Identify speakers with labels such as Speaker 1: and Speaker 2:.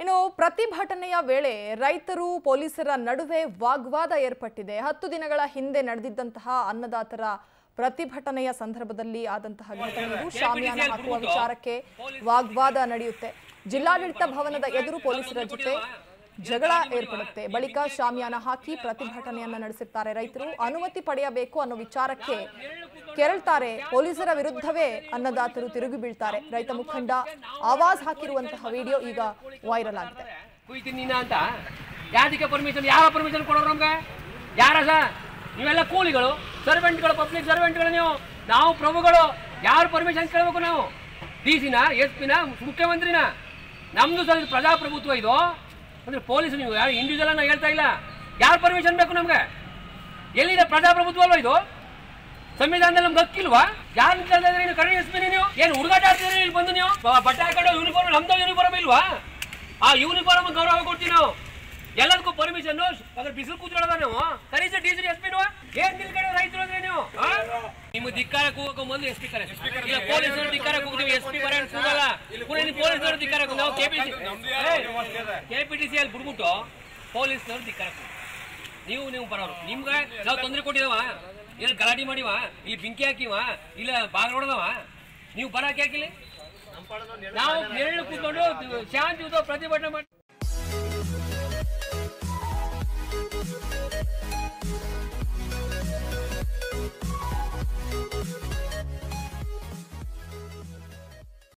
Speaker 1: ಇನ್ನು ಪ್ರತಿಭಟನೆಯ ವೇಳೆ ರೈತರು ಪೊಲೀಸರ ನಡುವೆ ವಾಗ್ವಾದ ಏರ್ಪಟ್ಟಿದೆ ಹತ್ತು ದಿನಗಳ ಹಿಂದೆ ನಡೆದಿದ್ದಂತಹ ಅನ್ನದಾತರ ಪ್ರತಿಭಟನೆಯ ಸಂದರ್ಭದಲ್ಲಿ ಆದಂತಹ ಘಟನೆ ಇದು ಶಾಮಿಯಾನ ಹಾಕುವ ವಿಚಾರಕ್ಕೆ ವಾಗ್ವಾದ ನಡೆಯುತ್ತೆ ಜಿಲ್ಲಾಡಳಿತ ಭವನದ ಎದುರು ಪೊಲೀಸರ ಜೊತೆ ಜಗಳ ಏರ್ಪಡುತ್ತೆ ಬಳಿಕ ಶಾಮಿಯಾನ ಹಾಕಿ ಪ್ರತಿಭಟನೆಯನ್ನ ನಡೆಸಿರ್ತಾರೆ ರೈತರು ಅನುಮತಿ ಪಡೆಯಬೇಕು ಅನ್ನೋ ವಿಚಾರಕ್ಕೆ ಕೆರಳ್ತಾರೆ ಪೊಲೀಸರ ವಿರುದ್ಧವೇ ಅನ್ನದಾತರು ತಿರುಗಿ ಬೀಳ್ತಾರೆ ರೈತ ಮುಖಂಡ ಆವಾಜ್ ಹಾಕಿರುವಂತಹ ವಿಡಿಯೋ ಈಗ ವೈರಲ್ ಆಗಿದೆ
Speaker 2: ಕುಯ್ತೀನಿ ನೀನ ಅಂತ ಯಾವ್ದಕ್ಕೆ ಪರ್ಮಿಷನ್ ಯಾವ ಪರ್ಮಿಷನ್ ಕೊಡೋರು ನಮ್ಗೆ ಯಾರ ಸಹ ನೀವೆಲ್ಲ ಕೂಲಿಗಳು ಸರ್ವೆಂಟ್ಗಳು ಪಬ್ಲಿಕ್ ಸರ್ವೆಂಟ್ಗಳು ನೀವು ನಾವು ಪ್ರಭುಗಳು ಯಾರು ಪರ್ಮಿಷನ್ ಕೇಳಬೇಕು ನಾವು ಡಿ ಸಿನ ಎಸ್ ಪಿನ ಮುಖ್ಯಮಂತ್ರಿನ ನಮ್ದು ಸಹ ಇದು ಪ್ರಜಾಪ್ರಭುತ್ವ ಇದು ಅಂದ್ರೆ ಪೊಲೀಸ್ ನೀವು ಯಾರು ಇಂಡಿವಿಜುವಲ್ ನಾವು ಹೇಳ್ತಾ ಇಲ್ಲ ಯಾರು ಪರ್ಮಿಷನ್ ಬೇಕು ನಮ್ಗೆ ಎಲ್ಲಿದೆ ಪ್ರಜಾಪ್ರಭುತ್ವ ಅಲ್ವಾ ಇದು ಸಂವಿಧಾನದಲ್ಲಿ ನಮ್ಗೆ ಹಕ್ಕಿಲ್ವಾ ಯಾರು ನೀವು ಕನ್ನಡ ಎಸ್ ಪಿ ನೀವು ಏನು ಹುಡುಗಾಟ ಆಡ್ತಿದ್ರಿ ಇಲ್ಲಿ ಬಂದು ನೀವು ಬ- ಬಟ್ಟೆ ಹಾಕೊಂಡು ಯೂನಿಫಾರ್ಮ್ ನಮ್ದು ಯೂನಿಫಾರ್ಮ್ ಇಲ್ವಾ ಆ ಯೂನಿಫಾರ್ಮ್ ಗೌರವ ಕೊಡ್ತೀವಿ ನಾವು ಎಲ್ಲದಕ್ಕೂ ಪರ್ಮಿಷನ್ ಅದ್ರ ಬಿಸಿಲು ಕೂತ್ಕೊಳ್ಳೋದ ನಾವು ಕರೀಸ ಡೀಸಲ್ ಎಸ್ ಪಿ ಏನ್ ನಿಲ್ಕಡೆ ರೈತರು ಅಂದ್ರೆ ನೀವು ಆ? ನಿಮ್ಮ ಧಿಕ್ಕಾರಕ್ಕೆ ಹೋಗೋ ಮೊದಲು ಎಸ್ ಪಿ ಕರೆ ಇಲ್ಲ ಪೊಲೀಸರು ಧಿಕ್ಕಾರಕ್ಕೆ ಹೋಗ್ತೀವಿ ಎಸ್ ಪಿ ಬರೋಣ ಕೂಗಲ್ಲ ಪುನಃ ನೀವು ಪೊಲೀಸರು ಧಿಕ್ಕಾರಕ್ಕೆ ನಾವು ಕೆಪಿಸಿ ಕೆಪಿಟಿಸಿ ಅಲ್ಲಿ ಬಿಡ್ಬಿಟ್ಟು ಪೊಲೀಸ್ನವ್ರು ಧಿಕ್ಕಾರಕ್ಕೆ ಹೋಗ್ತೀವಿ. ನೀವು ನೀವು ಬರೋರು ನಿಮ್ಗೆ ನಾವು ತೊಂದರೆ ಕೊಟ್ಟಿದವ ಇಲ್ಲ ಗಲಾಟೆ ಮಾಡಿವ ಇಲ್ಲಿ ಬೆಂಕಿ ಹಾಕಿವ ಇಲ್ಲ ಬಾಗಿಲು ಹೊಡೆದವ ನೀವು ಬರಕ್ಕೆ ಹಾಕಿಲ್ಲ ನಾವು ನೆರಳು ಕೂತ್ಕೊಂಡು ಶಾಂತಿಯುತ ಪ್ರತಿಭಟನೆ ಮಾಡಿ